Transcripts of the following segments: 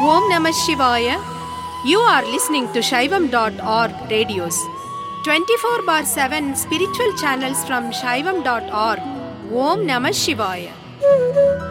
Om Namah Shivaya. You are listening to Shaivam.org radios. 24 bar 7 spiritual channels from Shaivam.org. Om Namah Shivaya.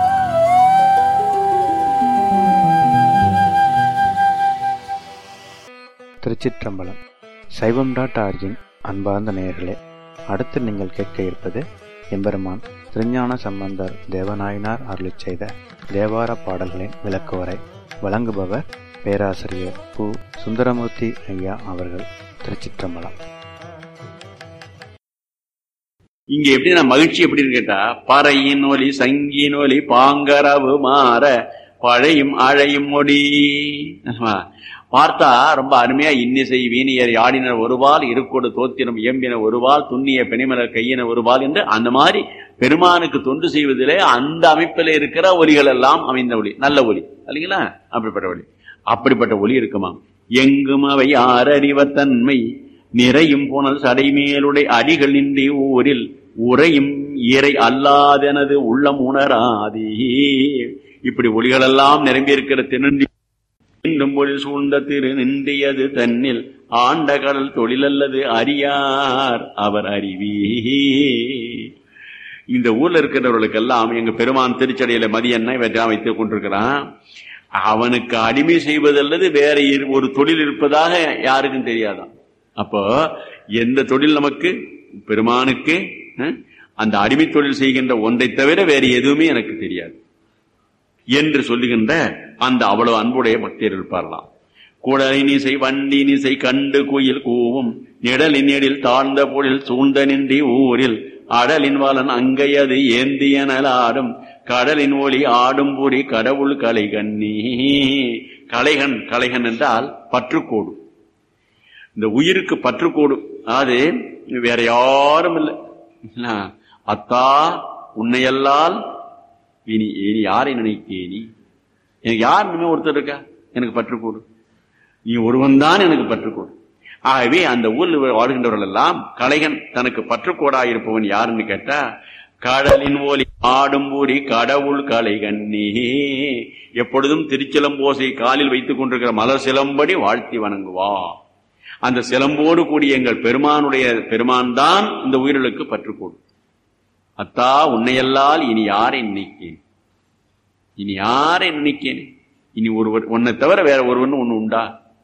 திருச்சிற்றம்பலம் சைவம் dot origin அன்பார்ந்த நேயர்களே அடுத்து நீங்கள் கேட்க இருப்பது எம்பெருமான் திருஞான சம்பந்தர் தேவநாயனார் அருளிச் செய்த தேவார பாடல்களின் விளக்குவரை வழங்குபவர் பேராசிரியர் பு சுந்தரமூர்த்தி ஐயா அவர்கள் திருச்சிற்றம்பலம் இங்க எப்படி நான் மகிழ்ச்சி எப்படின்னு கேட்டா பறையின் ஒலி சங்கின் ஒலி பாங்கரவு மாற பழையும் அழையும் மொழி ஆமா. பார்த்தா ரொம்ப அருமையா இன்னிசை வீணியர் யாடினர் ஒருவால் இருக்கொடு தோத்திரம் இயம்பின ஒருவால் துண்ணிய பெணிமலர் கையின ஒருவால் என்று அந்த மாதிரி பெருமானுக்கு தொண்டு செய்வதிலே அந்த அமைப்பில் இருக்கிற ஒலிகள் எல்லாம் அமைந்த ஒலி நல்ல ஒலி இல்லைங்களா அப்படிப்பட்ட ஒலி அப்படிப்பட்ட ஒலி இருக்குமா எங்கும் அவை ஆறறிவ தன்மை நிறையும் புனல் சடைமேலுடை அடிகள் நின்றி ஊரில் உறையும் இறை அல்லாதெனது உள்ளம் உணராதே இப்படி ஒளிகளெல்லாம் நிரம்பி இருக்கிற திருநன்றி மீண்டும் பொழில் சூழ்ந்த திரு நின்றியது தன்னில் ஆண்ட கடல் தொழிலல்லது அறியார் அவர் அறிவே இந்த ஊர்ல இருக்கிறவர்களுக்கெல்லாம் எங்க பெருமான் திருச்சடையில மதியன்ன இவற்றான் வைத்துக் கொண்டிருக்கிறான் அவனுக்கு அடிமை செய்வதல்லது வேற இரு- ஒரு தொழில் இருப்பதாக யாருக்கும் தெரியாதான் அப்போ எந்த தொழில் நமக்கு பெருமானுக்கு அஹ், அந்த அடிமை தொழில் செய்கின்ற ஒன்றை தவிர வேறு எதுவுமே எனக்கு தெரியாது என்று சொல்லுகின்ற அந்த அவ்வளவு அன்புடைய பக்தர் இருப்பார்களாம் குடலினிசை வண்டினிசை கண்டு குயில் கூவும் நிழலின் எழில் தாழ்ந்த பொழில் சூழ்ந்த நின்றி ஊரில் அடலின் வலன் அங்கையது ஏந்தியனலாடும் கடலின் ஒளி ஆடும் புரி கடவுள் கலை கண்ணி கலைகன் கலைகன் என்றால் பற்றுக்கோடு இந்த உயிருக்கு பற்றுக்கோடு அதாவது வேற யாரும் இல்லை என்ன? அத்தா உன்னையல்லால் இனி இனி யாரை நினைக்கே நீ எனக்கு யார் இனிமே ஒருத்தர் இருக்கா எனக்கு பற்றுக்கோடு நீ ஒருவன் தான் எனக்கு பற்றுக்கோடு ஆகவே அந்த ஊரில் வாழ்கின்றவர்கள் எல்லாம் கலைகன் தனக்கு பற்றுக்கோடாக இருப்பவன் யாருன்னு கேட்டா கடலின் ஓலி ஆடும் ஊரி கடவுள் கலைகண்ணே எப்பொழுதும் திருச்சிலம்போசை காலில் வைத்துக் கொண்டிருக்கிற மலர் சிலம்படி வாழ்த்தி வணங்குவா அந்த சிலம்போடு கூடிய எங்கள் பெருமானுடைய பெருமான் தான் இந்த உயிர்களுக்கு பற்றுக்கோடு அத்தா உன்னையல்லால் இனி யாரை நினைக்கேன் இனி யாரை நினைக்கேன் இனி ஒருவர் உன்னை தவிர வேற ஒருவன் ஒண்ணு உண்டா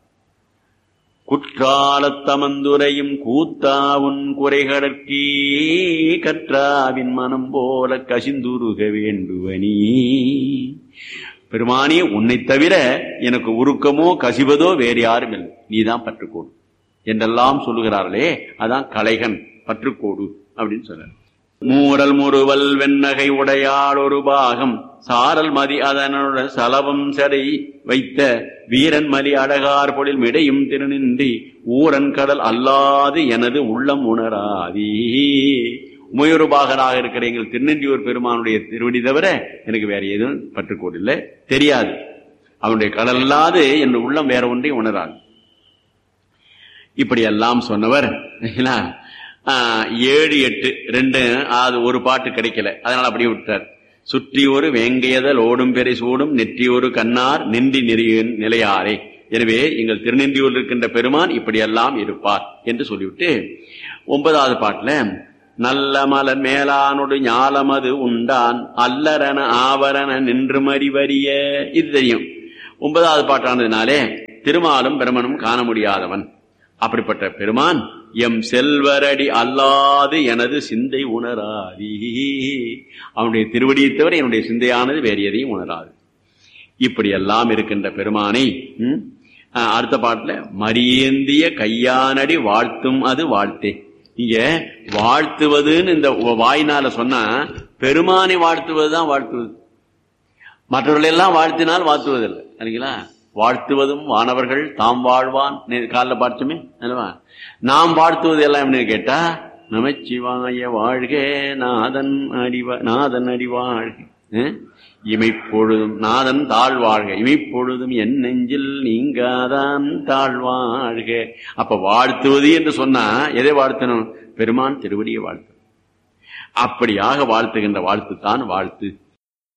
குற்றாலத்தமந்துரையும் கூத்தாவுன் குறைகடற்கே கற்றாவின் மனம் போல கசிந்துருக வேண்டுவனி பெருமானி உன்னை தவிர எனக்கு உருக்கமோ கசிவதோ வேறு யாரும் இல்லை நீதான் பற்றுக்கோடு என்றெல்லாம் சொல்லுகிறார்களே அதான் கலைகன் பற்றுக்கோடு அப்படின்னு சொன்னார் மூரல் முறுவல் வெண்ணகை உடையாள் ஒரு பாகம் சாரல் மதி அதனுடன் சலவம் சடை வைத்த வீரன் மலி அழகார் பொழில் மிடையும் திருநின்றி ஊரன் கடல் அல்லாது எனது உள்ளம் உணராதே உமையொருபாகனாக இருக்கிற எங்கள் திருநெண்டியூர் பெருமானுடைய திருவடி தவிர எனக்கு வேற எதுவும் பற்றுக்கோடு இல்லை தெரியாது அவனுடைய கடல் அல்லாது என் உள்ளம் வேற ஒன்றையும் உணராது இப்படி எல்லாம் சொன்னவர் என்ன, ஆஹ், ஏழு எட்டு ரெண்டு அது ஒரு பாட்டு கிடைக்கல அதனால அப்படியே விட்டார் சுற்றி ஒரு வேங்கையதல் ஓடும் பெரை சூடும் நெற்றி ஒரு கண்ணார் நின்றி நெறியின் நிலையாரே எனவே எங்கள் திருநெந்தியூரில் இருக்கின்ற பெருமான் இப்படியெல்லாம் இருப்பார் என்று சொல்லிவிட்டு ஒன்பதாவது பாட்டுல நல்ல மலர் மேலானொடு ஞாலமது உண்டான் அல்லரன ஆவரண நின்று மறிவறிய இது தெரியும் ஒன்பதாவது பாட்டானதுனாலே திருமாலும் பிரமனும் காண முடியாதவன் அப்படிப்பட்ட பெருமான் எம் செல்வரடி அல்லாது எனது சிந்தை உணராதி அவனுடைய திருவடியை தவிர என்னுடைய சிந்தையானது வேறு எதையும் உணராது இப்படி எல்லாம் இருக்கின்ற பெருமானை ம், ஆஹ், அடுத்த பாட்டுல மரியேந்திய கையானடி வாழ்த்தும் அது வாழ்த்தே இங்க வாழ்த்துவதுன்னு இந்த வாயினால சொன்னா பெருமானை வாழ்த்துவதுதான் வாழ்த்துவது மற்றவர்கள் எல்லாம் வாழ்த்தினால் வாழ்த்துவதில்லை சரிங்களா வாழ்த்துவதும் வானவர்கள் தாம் வாழ்வான் காலில் பார்த்தோமே அல்லவா நாம் வாழ்த்துவது எல்லாம் எப்படின்னு கேட்டா நமச்சிவாய வாழ்க நாதன் அடிவ நாதன் அடி வாழ்க அஹ்? இமைப்பொழுதும் நாதன் தாழ்வாழ்க இமைப்பொழுதும் என் நெஞ்சில் நீங்காதான் தாழ்வாழ்க அப்ப வாழ்த்துவது என்று சொன்னா எதை வாழ்த்தணும் பெருமான் திருவடியை வாழ்த்து அப்படியாக வாழ்த்துகின்ற வாழ்த்து தான் வாழ்த்து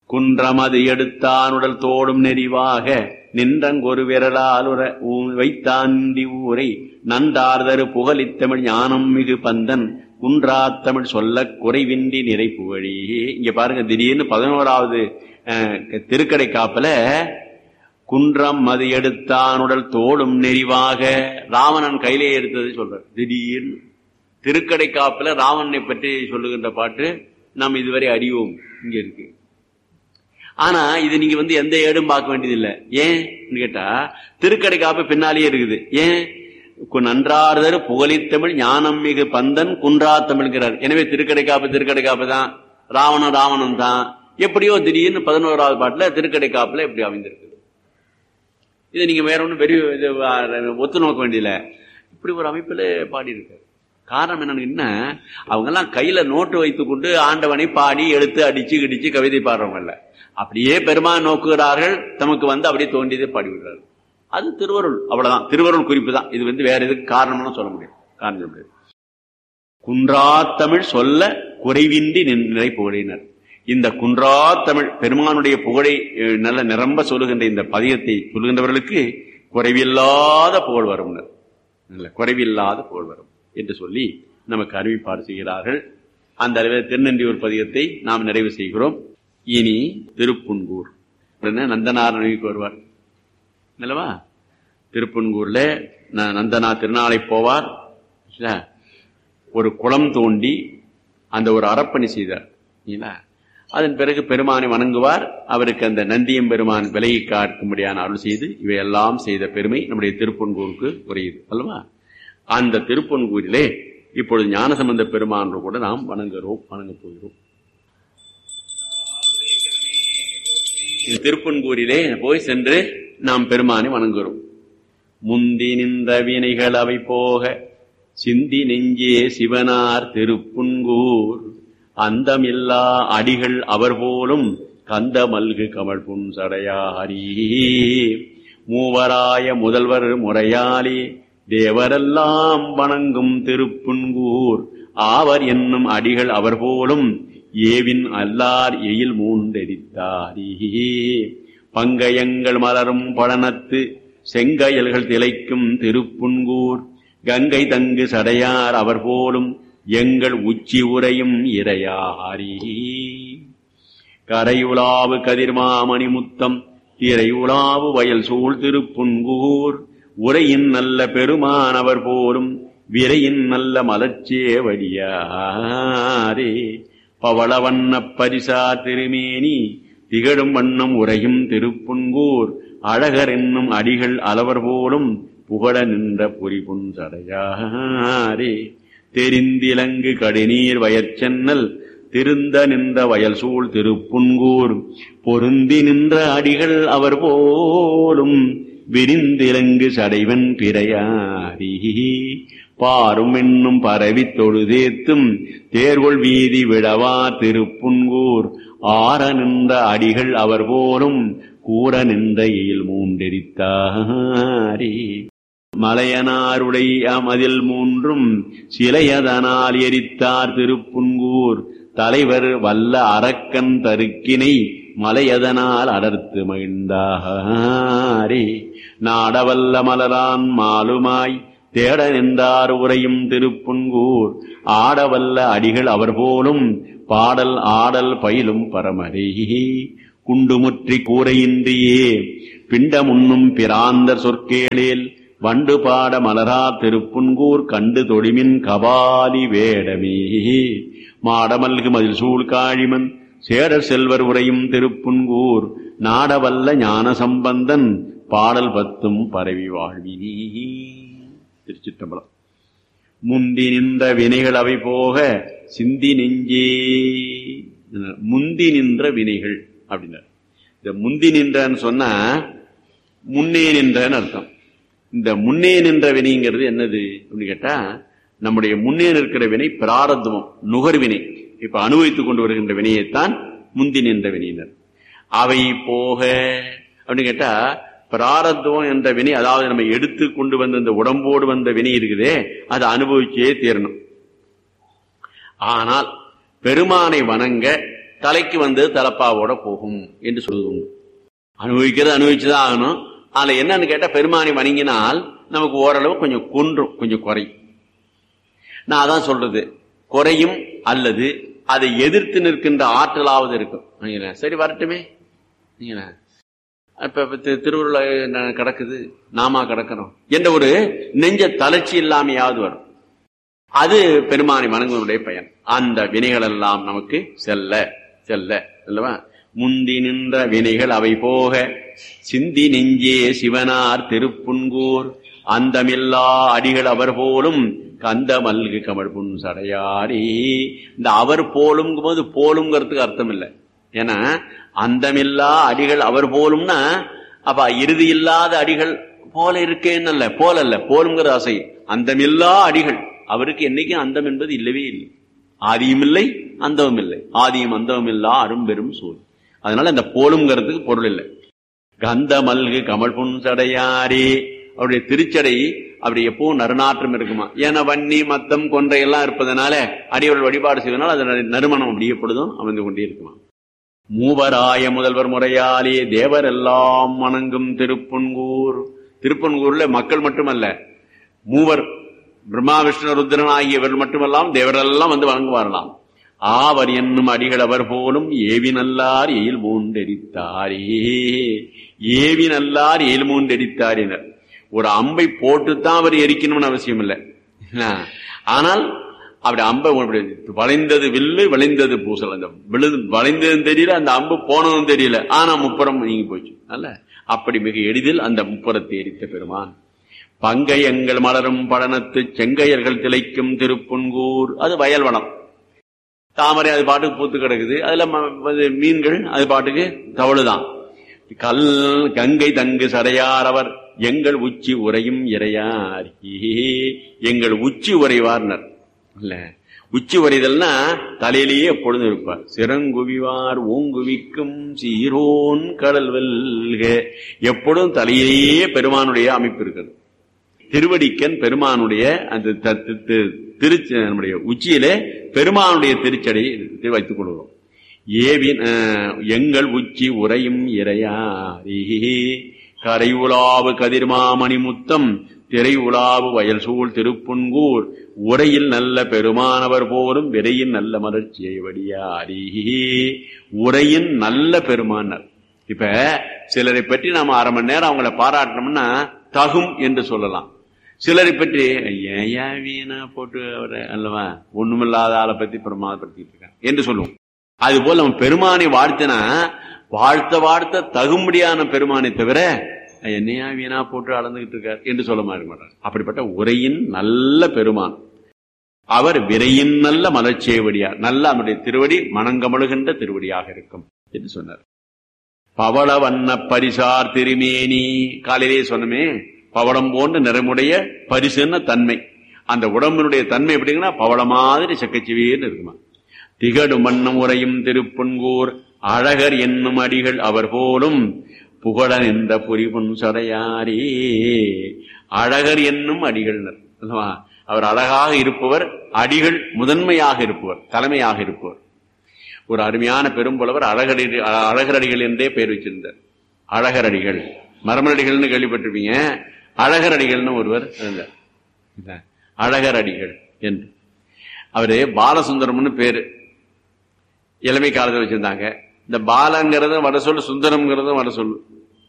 குன்றமது எடுத்தானுடல் தோடும் நெறிவாக நின்றங்கொரு விரலால் உர ஊ- வைத்தாண்டி ஊரை நன்றார்தரு புகழித்தமிழ் ஞானம் மிகு பந்தன் குன்றாத்தமிழ் சொல்லக் குறைவின்றி நிறை புகழி இங்க பாருங்க திடீர்னு பதினோராவது அஹ், திருக்கடை காப்புல குன்றம் மது எடுத்தானுடல் தோடும் நெறிவாக ராவணன் கையிலே எடுத்தது சொல்றார் திடீர்னு திருக்கடை காப்புல ராவணனை பற்றி சொல்லுகின்ற பாட்டு நாம் இதுவரை அறிவோம் இங்க இருக்கு ஆனா இது நீங்க வந்து எந்த ஏடும் பார்க்க வேண்டியது இல்ல ஏன் கேட்டா திருக்கடை காப்பு பின்னாலேயே இருக்குது ஏன் கு- நன்றார்தரு புகழித்தமிழ் ஞானம் மிகு பந்தன் குன்றா தமிழ்கிறார் எனவே திருக்கடை காப்பு திருக்கடை காப்பு தான் ராவணன் ராவணன் தான் எப்படியோ திடீர்னு பதினோராவது பாட்டுல திருக்கடை காப்புல எப்படி அமைந்திருக்குது இது நீங்க வேற ஒன்றும் பெரிய இது, ஆ, ஒத்து நோக்க வேண்டியதில்ல இப்படி ஒரு அமைப்புல பாடியிருக்காரு காரணம் என்னன்னு அவங்க எல்லாம் கையில நோட்டு வைத்துக் கொண்டு ஆண்டவனை பாடி எடுத்து அடிச்சு கிடிச்சு கவிதை பாடுறவங்க இல்ல அப்படியே பெருமான் நோக்குகிறார்கள் தமக்கு வந்து அப்படியே தோண்டியதே பாடிவிடுறாரு அது திருவருள் அவ்வளவுதான் திருவருள் குறிப்பு தான் இது வந்து வேற எதுக்கு காரணம்னு சொல்ல முடியும் காரணம் சொல்ல முடியாது குன்றா தமிழ் சொல்ல குறைவின்றி நிறை புகழினர் இந்த குன்றா தமிழ் பெருமானுடைய புகழை அஹ், நல்ல நிரம்ப சொல்லுகின்ற இந்த பதியத்தை சொல்லுகின்றவர்களுக்கு குறைவில்லாத புகழ் வரும் நல்ல குறைவில்லாத புகழ் வரும் என்று சொல்லி நமக்கு அறிவிப்பாடு செய்கிறார்கள் அந்த அளவில் திருநன்றியூர் பதியத்தை நாம் நிறைவு செய்கிறோம் இனி திருப்புன்கூர் உடனே நந்தனார் நினைவுக்கு வருவார் நல்லவா திருப்பன்கூர்ல ந- நந்தனா திருநாளை போவார் இல்ல? ஒரு குளம் தோண்டி அந்த ஒரு அரப்பணி செய்தார் இல்ல? அதன் பிறகு பெருமானை வணங்குவார் அவருக்கு அந்த நந்தியம் பெருமான் விலகி காக்கும்படியான அருள் செய்து இவையெல்லாம் செய்த பெருமை நம்முடைய திருப்பன்கூருக்கு உரையுது அல்லவா அந்த திருப்பன்கூரிலே இப்பொழுது ஞானசம்பந்த பெருமான் கூட நாம் வணங்குகிறோம் வணங்கப் போகிறோம் இந்த திருப்பன்கூரிலே போய் சென்று நாம் பெருமானை வணங்குகிறோம் முந்தி நின்ற வினைகள் அவை போக சிந்தி நெஞ்சே சிவனார் திருப்புன்கூர் அந்தமில்லா அடிகள் அவர் போலும் கந்த மல்கு கமல் புன்சடையாரி மூவராய முதல்வர் முறையாலே தேவரெல்லாம் வணங்கும் திருப்புன்கூர் ஆவர் என்னும் அடிகள் அவர் போலும் ஏவின் அல்லார் எயில் மூண்டெரித்தாரே பங்கயங்கள் மலரும் பழனத்து செங்கயல்கள் திளைக்கும் திருப்புன்கூர் கங்கை தங்கு சடையார் அவர் போலும் எங்கள் உச்சி உரையும் இறையாரி கரையுலாவு கதிர்மாமணி முத்தம் திரையுலாவு வயல் சூழ் திருப்புன்கூர் உரையின் நல்ல பெருமானவர் போலும் விரையின் நல்ல மலர்ச்சேவடியாரே பவளவண்ண பரிசா திருமேனி திகழும் வண்ணம் உரையும் திருப்புன்கூர் அழகர் என்னும் அடிகள் அளவர் போலும் புகழ நின்ற பொறிபுன் சடையாரே தெரிந்திலங்கு கடிநீர் வயற்சென்னல் திருந்த நின்ற வயல் சூழ் திருப்புன்கூர் பொருந்தி நின்ற அடிகள் அவர் போலும் விரிந்திலங்கு சடைவன் பிறையாரி பாரும் என்னும் பரவித் தொழுதேத்தும் தேர்கொள் வீதி விழவா திருப்புன்கூர் ஆற நின்ற அடிகள் அவர் போலும் கூற நின்ற எயில் மூண்டெரித்தாரே மலையனாருடைய மதில் மூன்றும் சிலையதனால் எரித்தார் திருப்புன்கூர் தலைவர் வல்ல அரக்கன் தருக்கினை மலையதனால் அடர்த்து மகிழ்ந்தாரே நாடவல்ல மலரான் மாலுமாய் தேட நின்றார் உரையும் திருப்புன்கூர் ஆடவல்ல அடிகள் அவர் போலும் பாடல் ஆடல் பயிலும் பரமரே குண்டுமுற்றி கூரையின்றியே பிண்டமுன்னும் பிராந்தர் சொற்கேளேல் வண்டு பாட மலரா திருப்புன்கூர் கண்டு தொழிமின் கபாலி வேடமே மாடமல்கு மதில் சூழ் காழிமன் சேடர் செல்வர் உரையும் திருப்புன்கூர் நாடவல்ல ஞான சம்பந்தன் பாடல் பத்தும் பரவி வாழ்வினி திருச்சிற்றம்பலம் முந்தி நின்ற வினைகள் அவை போக சிந்தி நெஞ்சே முந்தி நின்ற வினைகள் அப்படின்னார் இந்த முந்தி நின்றன்னு சொன்னா முன்னே நின்றன்னு அர்த்தம் இந்த முன்னே நின்ற வினைங்கிறது என்னது அப்படின்னு கேட்டா நம்முடைய முன்னே நிற்கிற வினை பிராரத்துவம் நுகர் வினை இப்ப அனுபவித்துக் கொண்டு வருகின்ற வினையைத்தான் முந்தி நின்ற வினையினர் அவை போக அப்படின்னு கேட்டா பிராரத்துவம் என்ற வினை அதாவது நம்ம எடுத்து கொண்டு வந்த இந்த உடம்போடு வந்த வினை இருக்குதே அதை அனுபவிச்சே தீரணும் ஆனால் பெருமானை வணங்க தலைக்கு வந்து தலப்பாவோட போகும் என்று சொல்லுவது உண்டு அனுபவிக்கிறது அனுபவிச்சுதான் ஆகணும் அதுல என்னன்னு கேட்டா பெருமானை வணங்கினால் நமக்கு ஓரளவு கொஞ்சம் குன்றும் கொஞ்சம் குறையும் நான் அதான் சொல்றது குறையும் அல்லது அதை எதிர்த்து நிற்கின்ற ஆற்றலாவது இருக்கும் நீங்களா, சரி வரட்டுமே நீங்களா, இப்ப இப்ப தி- திருவள்ளுவர் என்ன கிடக்குது நாமா கிடக்கிறோம் என்ற ஒரு நெஞ்ச தளர்ச்சி இல்லாமையாவது வரும் அது பெருமானை வணங்குவனுடைய பயன் அந்த வினைகள் எல்லாம் நமக்கு செல்ல செல்ல அல்லவா முந்தி நின்ற வினைகள் அவை போக சிந்தி நெஞ்சே சிவனார் திருப்புன்கூர் அந்தமில்லா அடிகள் அவர் போலும் கந்த மல்கு கமழ் புன் சடையாரி இந்த அவர் போலும் போது போலுங்கிறதுக்கு அர்த்தம் இல்லை ஏன்னா அந்தமில்லா அடிகள் அவர் போலும்னா அப்ப இறுதி இல்லாத அடிகள் போல இருக்கேன்னு அல்ல போல அல்ல போலுங்கிற ஆசை அந்தமில்லா அடிகள் அவருக்கு என்னைக்கும் அந்தம் என்பது இல்லவே இல்லை ஆதியும் இல்லை அந்தமும் இல்லை ஆதியும் அந்தமும் இல்லா அரும்பெரும் சூழ் அதனால இந்த போலுங்கிறதுக்கு பொருள் இல்லை கந்த மல்கு கமல் புன் சடையாரே அவருடைய திருச்சடை அப்படி எப்பவும் நறுநாற்றம் இருக்குமா ஏன்னா வன்னி மத்தம் கொன்றை எல்லாம் இருப்பதனால அடியவர்கள் வழிபாடு செய்வதனால் அது நறு- நறுமணம் அப்படியே பொழுதும் அமைந்து கொண்டே இருக்குமா மூவராய முதல்வர் முறையாலே தேவர் எல்லாம் வணங்கும் திருப்பன்கூர் திருப்பன்கூர்ல மக்கள் மட்டுமல்ல மூவர் பிரம்மா விஷ்ணு ருத்ரன் ஆகியவர்கள் மட்டுமல்லாம் தேவரெல்லாம் வந்து வணங்குவாரலாம் ஆவர் என்னும் அடிகள் அவர் போலும் ஏவி நல்லார் எயில் மூண்டெரித்தாரே ஏவி நல்லார் எயில் மூண்டெரித்தாரினர் ஒரு அம்பை போட்டுத்தான் அவர் எரிக்கணும்னு அவசியம் இல்லை என்ன? ஆனால் அப்படி அம்பை அப்படி வளைந்தது வில்லு விளைந்தது பூசல் அந்த விழு வளைந்ததும் தெரியல அந்த அம்பு போனதும் தெரியல ஆனா முப்புறம் நீங்கி போச்சு அல்ல அப்படி மிக எளிதில் அந்த முப்புறத்தை எரித்த பெருமான் பங்கையங்கள் மலரும் படனத்து செங்கையர்கள் திளைக்கும் திருப்புன்கூர் அது வயல் வனம் தாமரை அது பாட்டுக்கு பூத்து கிடக்குது அதுல ம- அது மீன்கள் அது பாட்டுக்கு தவழுதான் கல் கங்கை தங்கு சடையாரவர் எங்கள் உச்சி உரையும் இறையார் எங்கள் உச்சி உரைவார்னர் இல்ல உச்சி உரைதல்னா தலையிலேயே எப்பொழுதும் இருப்பார் சிறங்குவிவார் ஓங்குவிக்கும் சீரோன் கடல் வெல்க எப்பொழுதும் தலையிலேயே பெருமானுடைய அமைப்பு இருக்கிறது திருவடிக்கன் பெருமானுடைய அந்த த- தி- தி- திருச்சி நம்முடைய உச்சியிலே பெருமானுடைய திருச்சடையை இது வைத்துக் கொள்கிறோம் ஏவின் அஹ், எங்கள் உச்சி உரையும் இறையாரி கரை உலாவு கதிர்மாமணி முத்தம் திரை உலாவு வயல் சூழ் திருப்புன்கூர் உரையில் நல்ல பெருமானவர் போலும் விரையின் நல்ல மலர்ச்சியை வடியாரி உரையின் நல்ல பெருமானர் இப்ப சிலரை பற்றி நாம அரை மணி நேரம் அவங்கள பாராட்டணும்னா தகும் என்று சொல்லலாம் சிலரை பற்றி ஏயா வீணா போட்டு அவரை அல்லவா ஒண்ணுமில்லாத ஆளை பத்தி பிரமாதப்படுத்திட்டு இருக்காங்க என்று சொல்லுவோம் அது போல நம்ம பெருமானை வாழ்த்தினா வாழ்த்த வாழ்த்த தகும்படியான பெருமானை தவிர என்னையா வீணா போட்டு அளந்துகிட்டு இருக்கார் என்று சொல்ல மாட்டார் அப்படிப்பட்ட உரையின் நல்ல பெருமான் அவர் விரையின் நல்ல மலர்ச்சியவடியார் நல்ல அவருடைய திருவடி மணங்கமழுகின்ற திருவடியாக இருக்கும் என்று சொன்னார் பவள வண்ண பரிசார் திருமேனி காலையிலே சொன்னமே பவளம் போன்ற நிறமுடைய பரிசுன்ன தன்மை அந்த உடம்பினுடைய தன்மை எப்படிங்கன்னா பவள மாதிரி செக்கச்சிவேன்னு இருக்குமா திகடு மன்னம் உரையும் திருப்பன்கூர் அழகர் என்னும் அடிகள் அவர் போலும் புகழ நின்ற புரிபுன் சடையாரே அழகர் என்னும் அடிகள் அல்லவா அவர் அழகாக இருப்பவர் அடிகள் முதன்மையாக இருப்பவர் தலைமையாக இருப்பவர் ஒரு அருமையான பெரும்புலவர் அழகடி அழகரடிகள் என்றே பெயர் வச்சிருந்தார் அழகரடிகள் மரமரடிகள்னு கேள்விப்பட்டிருப்பீங்க அழகரடிகள்னு ஒருவர் இருந்தார் இல்ல, அழகரடிகள் என்று அவரு பாலசுந்தரம்னு பேரு இளமை காலத்தில் வச்சிருந்தாங்க இந்த பாலங்கிறதும் வட சொல்லு சுந்தரம்ங்கிறதும் வட சொல்லு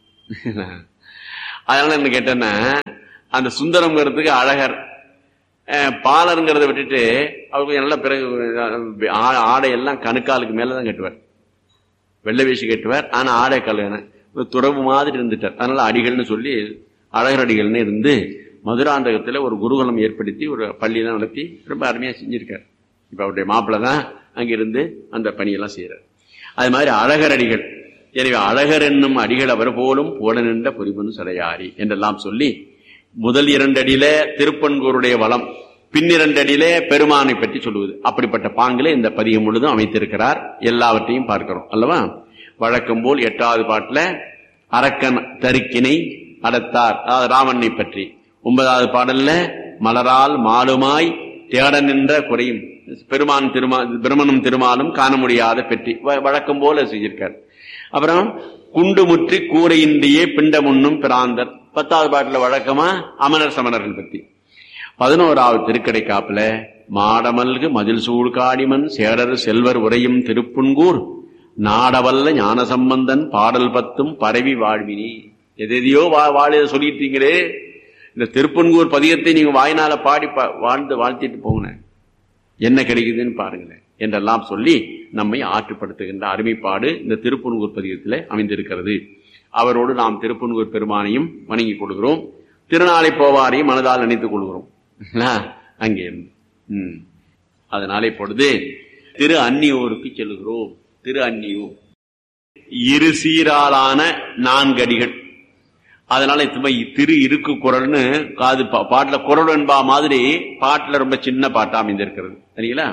அதனால என்ன கேட்டேன்னா அந்த சுந்தரம்ங்கிறதுக்கு அழகர் அஹ், பாலருங்கிறத விட்டுட்டு அவருக்கு நல்ல பிறகு அஹ், ஆ- ஆடையெல்லாம் கணுக்காலுக்கு மேலதான் கட்டுவார் வெள்ளை வேஷி கட்டுவார் ஆனா ஆடை கல்யாணம் துறவு மாதிரி இருந்துட்டார் அதனால அடிகள்னு சொல்லி அழகர் அடிகள்னு இருந்து மதுராந்தகத்துல ஒரு குருகுலம் ஏற்படுத்தி ஒரு பள்ளியெல்லாம் நடத்தி ரொம்ப அருமையா செஞ்சிருக்கார் இப்ப அவருடைய மாப்பிள்ளை தான் அங்கிருந்து அந்த பணியெல்லாம் செய்யறார் அது மாதிரி அழகர் அடிகள் எனவே அழகர் என்னும் அடிகள் அவர் போலும் போல நின்ற பொறிபுன் சடையாரி என்றெல்லாம் சொல்லி முதல் இரண்டு அடியில திருப்பன்கூருடைய வளம் பின்னிரண்டு அடியிலே பெருமானை பற்றி சொல்லுவது அப்படிப்பட்ட பாங்கிலே இந்த பதிகம் முழுதும் அமைத்திருக்கிறார் எல்லாவற்றையும் பார்க்கிறோம் அல்லவா வழக்கம் போல் எட்டாவது பாட்டுல அரக்கன் தருக்கினை அடத்தார் அதாவது ராவணனை பற்றி ஒன்பதாவது பாடல்ல மலரால் மாலுமாய் தேட நின்ற குறையும் பெருமான் திருமா பிரமனும் திருமாலும் காண முடியாத பெட்டி வ- வழக்கம் போல செஞ்சிருக்கார் அப்புறம் குண்டு முற்றி கூரையின்றியே பிண்டமுன்னும் பிராந்தர் பத்தாவது பாட்டுல வழக்கமா அமரர் சமணர்கள் பத்தி பதினோராவது திருக்கடை காப்புல மாடமல்கு மதில் சூழ் காடிமன் சேரர் செல்வர் உரையும் திருப்புன்கூர் நாடவல்ல ஞானசம்பந்தன் பாடல் பத்தும் பரவி வாழ்வினி எதையோ வா வாழ சொல்லிட்டீங்களே இந்த திருப்பன்கூர் பதிகத்தை நீங்க வாய்னால பாடி பா- வாழ்ந்து வாழ்த்திட்டு போங்க என்ன கிடைக்குதுன்னு பாருங்களேன் என்றெல்லாம் சொல்லி நம்மை ஆற்றுப்படுத்துகின்ற அருமைப்பாடு இந்த திருப்பன்கூர் பதிகத்தில் அமைந்திருக்கிறது அவரோடு நாம் திருப்பன்கூர் பெருமானையும் வணங்கி கொள்கிறோம் திருநாளை போவாரையும் மனதால் நினைத்துக் கொள்கிறோம் இல்ல? அங்கே இருந்து ம். அதனால இப்பொழுது திரு அந்நியூருக்கு செல்கிறோம் திரு அந்நியூர் இரு சீராலான நான்கு அடிகள் அதனால சும்மா திரு இருக்கு குரல்னு காது பா- பாட்டுல குரல் என்பா மாதிரி பாட்டுல ரொம்ப சின்ன பாட்டா அமைந்திருக்கிறது சரிங்களா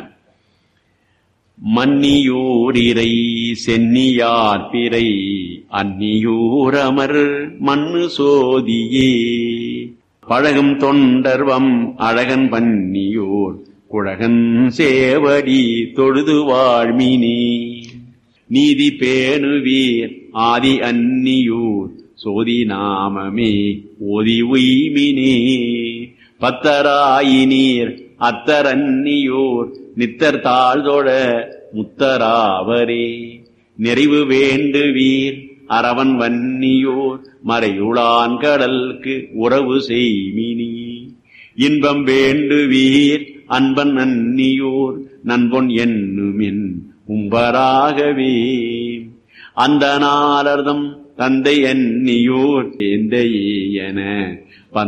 மன்னியூரிரை சென்னியார் பிறை அந்நியூரமர் மண்ணு சோதியே பழகும் தொண்டர்வம் அழகன் பன்னியூர் குழகன் சேவடி தொழுது வாழ்மினி நீதி பேணுவீர் ஆதி அந்நியூர் சோதி நாமமே ஓதி உய்மினே பத்தராயினீர் அத்தரன்னியோர் நித்தர் தாழ்தொழ முத்தராவரே நிறைவு வேண்டுவீர் அரவன் வன்னியோர் மறையுளான் கடல்க்கு உறவு செய்மினி இன்பம் வேண்டுவீர் அன்பன் அந்நியோர் நண்பொன் என்னுமின் உம்பராகவே அந்த நாளர்தம் தந்தை அந்நியோர் எந்த என